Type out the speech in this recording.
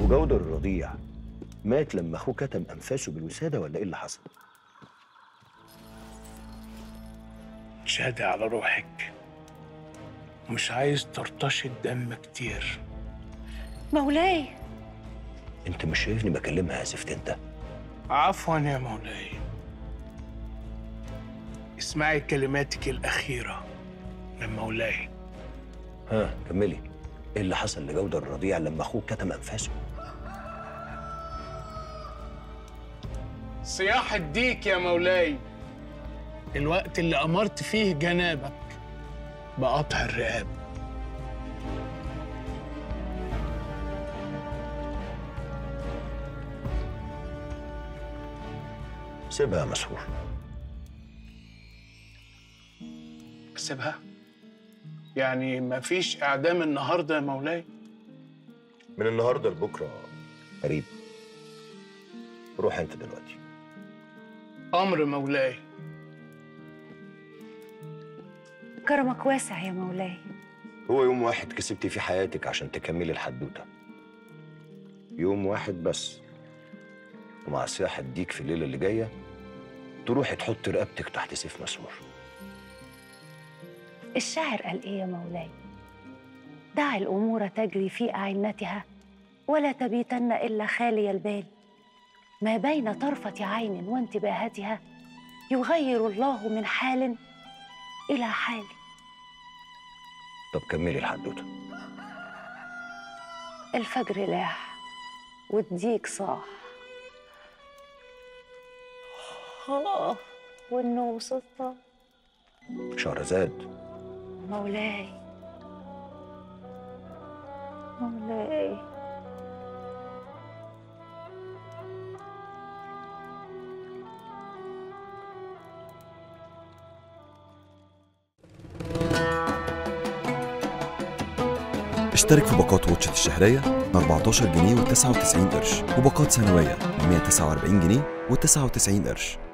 وجودر الرضيع مات لما اخوه كتم انفاسه بالوساده ولا ايه اللي حصل؟ شهادة على روحك مش عايز ترتشي الدم كتير مولاي انت مش شايفني بكلمها يا زفت انت عفوا يا مولاي اسمعي كلماتك الأخيرة من مولاي ها كملي ايه اللي حصل لجودر الرضيع لما اخوه كتم انفاسه؟ صياح الديك يا مولاي الوقت اللي أمرت فيه جنابك بقطع الرقاب سيبها يا مسحور سيبها يعني مفيش إعدام النهاردة يا مولاي من النهارده لبكره قريب روح انت دلوقتي أمر مولاي كرمك واسع يا مولاي هو يوم واحد كسبتي فيه حياتك عشان تكملي الحدوته يوم واحد بس ومع سياح الديك في الليله اللي جايه تروحي تحط رقبتك تحت سيف مسمور الشاعر قال ايه يا مولاي دع الامور تجري في اعنتها ولا تبيتن الا خالي البال ما بين طرفه عين وانتباهتها يغير الله من حال الى حال طب كملي الحدوته الفجر لاح والديك صاح آه، والنوم سلطان شهرزاد مولاي مولاي اشترك في باقات واتشت الشهرية ب 14 جنيه و99 قرش وباقات سنوية ب 149 جنيه و99 قرش